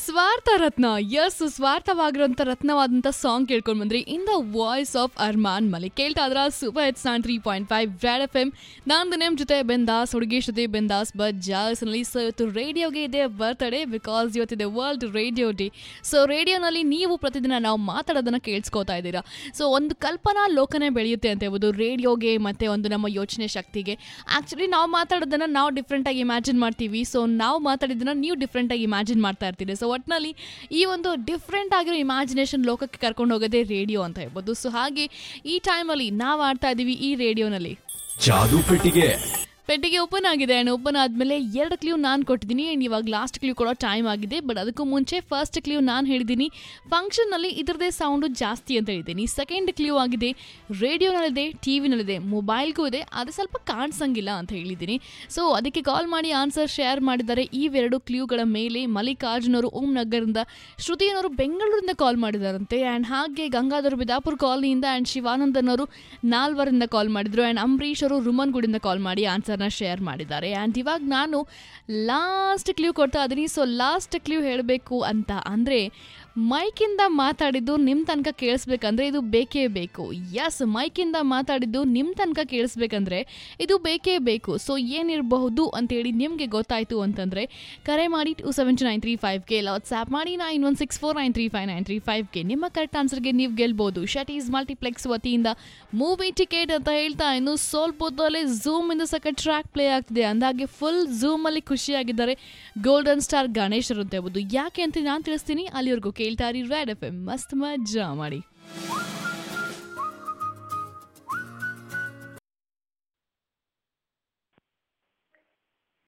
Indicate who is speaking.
Speaker 1: ಸ್ವಾರ್ಥ ರತ್ನ S ಸ್ವಾರ್ಥವಾಗಿರೋಂಥ ರತ್ನವಾದಂಥ song ಕೇಳ್ಕೊಂಡು ಬಂದ್ರಿ in the voice of Armaan Malik ಕೇಳ್ತಾ ಇದ್ರ ಸೂಪರ್ ಹಿಟ್ಸ್ ನಾನ್ three point five Red FM ಎಮ್ ನಾನು ನೇಮ್ ಜೊತೆ ಬೆಂದಾಸ್ ಹುಡುಗಿ ಜೊತೆ ಬೆಂದಾಸ್ ಬಟ್ ಜಾಸ್ನಲ್ಲಿ ಸೊ ಇವತ್ತು ರೇಡಿಯೋಗೆ ಇದೆ ಬರ್ತಡೇ ಬಿಕಾಸ್ ಇವತ್ತಿದೆ ವರ್ಲ್ಡ್ ರೇಡಿಯೋ ಡೇ ಸೊ ರೇಡಿಯೋನಲ್ಲಿ ನೀವು ಪ್ರತಿದಿನ ನಾವು ಮಾತಾಡೋದನ್ನ ಕೇಳಿಸ್ಕೋತಾ ಇದ್ದೀರಾ ಸೊ ಒಂದು ಕಲ್ಪನಾ ಲೋಕನೇ ಬೆಳೆಯುತ್ತೆ ಅಂತ ಹೇಳ್ಬೋದು ರೇಡಿಯೋಗೆ ಮತ್ತು ಒಂದು ನಮ್ಮ ಯೋಚನೆ ಶಕ್ತಿಗೆ ಆ್ಯಕ್ಚುಲಿ ನಾವು ಮಾತಾಡೋದನ್ನ ನಾವು ಡಿಫ್ರೆಂಟಾಗಿ ಇಮ್ಯಾಜಿನ್ ಮಾಡ್ತೀವಿ ಸೊ ನಾವು ಮಾತಾಡಿದ್ದನ್ನ ನೀವು ಡಿಫ್ರೆಂಟಾಗಿ ಇಮ್ಯಾಜಿನ್ ಮಾಡ್ತಾ ಇರ್ತೀರಿ ಸೊ ಒಟ್ಟಿನಲ್ಲಿ ಈ ಒಂದು ಡಿಫ್ರೆಂಟ್ ಆಗಿರೋ ಇಮ್ಯಾಜಿನೇಷನ್ ಲೋಕಕ್ಕೆ ಕರ್ಕೊಂಡು ಹೋಗೋದೇ ರೇಡಿಯೋ ಅಂತ ಹೇಳ್ಬೋದು ಸೊ ಹಾಗೆ ಈ ಟೈಮಲ್ಲಿ ನಾವು ಆಡ್ತಾ ಇದ್ದೀವಿ ಈ ರೇಡಿಯೋನಲ್ಲಿ
Speaker 2: ಜಾದು ಪೆಟ್ಟಿಗೆ
Speaker 1: ಪೆಟ್ಟಿಗೆ ಓಪನ್ ಆಗಿದೆ ಆ್ಯಂಡ್ ಓಪನ್ ಆದಮೇಲೆ ಎರಡು ಕ್ಲೂ ನಾನು ಕೊಟ್ಟಿದ್ದೀನಿ ಆ್ಯಂಡ್ ಇವಾಗ ಲಾಸ್ಟ್ ಕ್ಲೂ ಕೊಡೋ ಟೈಮ್ ಆಗಿದೆ ಬಟ್ ಅದಕ್ಕೂ ಮುಂಚೆ ಫಸ್ಟ್ ಕ್ಲೂ ನಾನು ಹೇಳಿದ್ದೀನಿ ಫಂಕ್ಷನ್ನಲ್ಲಿ ಇದರದೇ ಸೌಂಡು ಜಾಸ್ತಿ ಅಂತ ಹೇಳಿದ್ದೀನಿ ಸೆಕೆಂಡ್ ಕ್ಲೂ ಆಗಿದೆ ರೇಡಿಯೋನಲ್ಲಿದೆ ಟಿ ವಿನಲ್ಲಿದೆ ಮೊಬೈಲ್ಗೂ ಇದೆ ಅದು ಸ್ವಲ್ಪ ಕಾಣಿಸಂಗಿಲ್ಲ ಅಂತ ಹೇಳಿದ್ದೀನಿ ಸೊ ಅದಕ್ಕೆ ಕಾಲ್ ಮಾಡಿ ಆನ್ಸರ್ ಶೇರ್ ಮಾಡಿದ್ದಾರೆ ಇವೆರಡು ಕ್ಲೂಗಳ ಮೇಲೆ ಮಲ್ಲಿಕಾರ್ಜುನ್ ಅವರು ಓಂ ನಗರಿಂದ ಶ್ರುತಿ ಅನ್ನೋರು ಬೆಂಗಳೂರಿಂದ ಕಾಲ್ ಮಾಡಿದಾರಂತೆ ಆ್ಯಂಡ್ ಹಾಗೆ ಗಂಗಾಧರ್ ಬಿದಾಪುರ ಕಾಲನಿಯಿಂದ ಆ್ಯಂಡ್ ಶಿವಾನಂದನ್ ಅವರು ನಾಲ್ವರಿಂದ ಕಾಲ್ ಮಾಡಿದ್ರು ಆ್ಯಂಡ್ ಅಂಬರೀಶ್ ಅವರು ರುಮನ್ಗುಡಿಂದ ಕಾಲ್ ಮಾಡಿ ಆನ್ಸರ್ನ ಶೇರ್ ಮಾಡಿದ್ದಾರೆ ಆ್ಯಂಡ್ ಇವಾಗ ನಾನು ಲಾಸ್ಟ್ ಕ್ಲೂ ಕೊಡ್ತಾ ಇದ್ದೀನಿ ಸೊ ಲಾಸ್ಟ್ ಕ್ಲೂ ಹೇಳಬೇಕು ಅಂತ ಅಂದರೆ ಮೈಕಿಂದ ಮಾತಾಡಿದ್ದು ನಿಮ್ಮ ತನಕ ಕೇಳಿಸ್ಬೇಕಂದ್ರೆ ಇದು ಬೇಕೇ ಬೇಕು ಎಸ್ ಮೈಕಿಂದ ಮಾತಾಡಿದ್ದು ನಿಮ್ಮ ತನಕ ಕೇಳಿಸ್ಬೇಕಂದ್ರೆ ಇದು ಬೇಕೇ ಬೇಕು ಸೊ ಏನಿರಬಹುದು ಅಂತೇಳಿ ನಿಮಗೆ ಗೊತ್ತಾಯಿತು ಅಂತಂದರೆ ಕರೆ ಮಾಡಿ two seven two nine three ಫೈವ್ಗೆ ವಾಟ್ಸ್ಆ್ಯಪ್ ಮಾಡಿ nine one six four nine three five nine three ಫೈವ್ಗೆ ನಿಮ್ಮ ಕರೆಕ್ಟ್ ಆನ್ಸರ್ಗೆ ನೀವು ಗೆಲ್ಬೋದು ಶಟೀಸ್ ಮಲ್ಟಿಪ್ಲೆಕ್ಸ್ ವತಿಯಿಂದ ಮೂವಿ ಟಿಕೆಟ್ ಅಂತ ಹೇಳ್ತಾ ಇನ್ನು ಸ್ವಲ್ಪ ಹೊತ್ತಲ್ಲೇ ಝೂಮ್ ಇಂದ ಸಕ ಟ್ರ್ಯಾಕ್ ಪ್ಲೇ ಆಗ್ತಿದೆ ಅಂದಾಗೆ ಫುಲ್ ಝೂಮಲ್ಲಿ ಖುಷಿಯಾಗಿದ್ದಾರೆ ಗೋಲ್ಡನ್ ಸ್ಟಾರ್ ಗಣೇಶ್ ಅಂತ ಹೇಳ್ಬೋದು ಯಾಕೆ ಅಂತ ನಾನು ತಿಳಿಸ್ತೀನಿ ಅಲ್ಲಿವರೆಗೂ ಕೇಳ್ತಾ ಇರಿ ರ್ಯಾಡ್ ಎಫ್ ಎಮ್ ಮಸ್ತ್ ಮಜಾ ಮಾಡಿ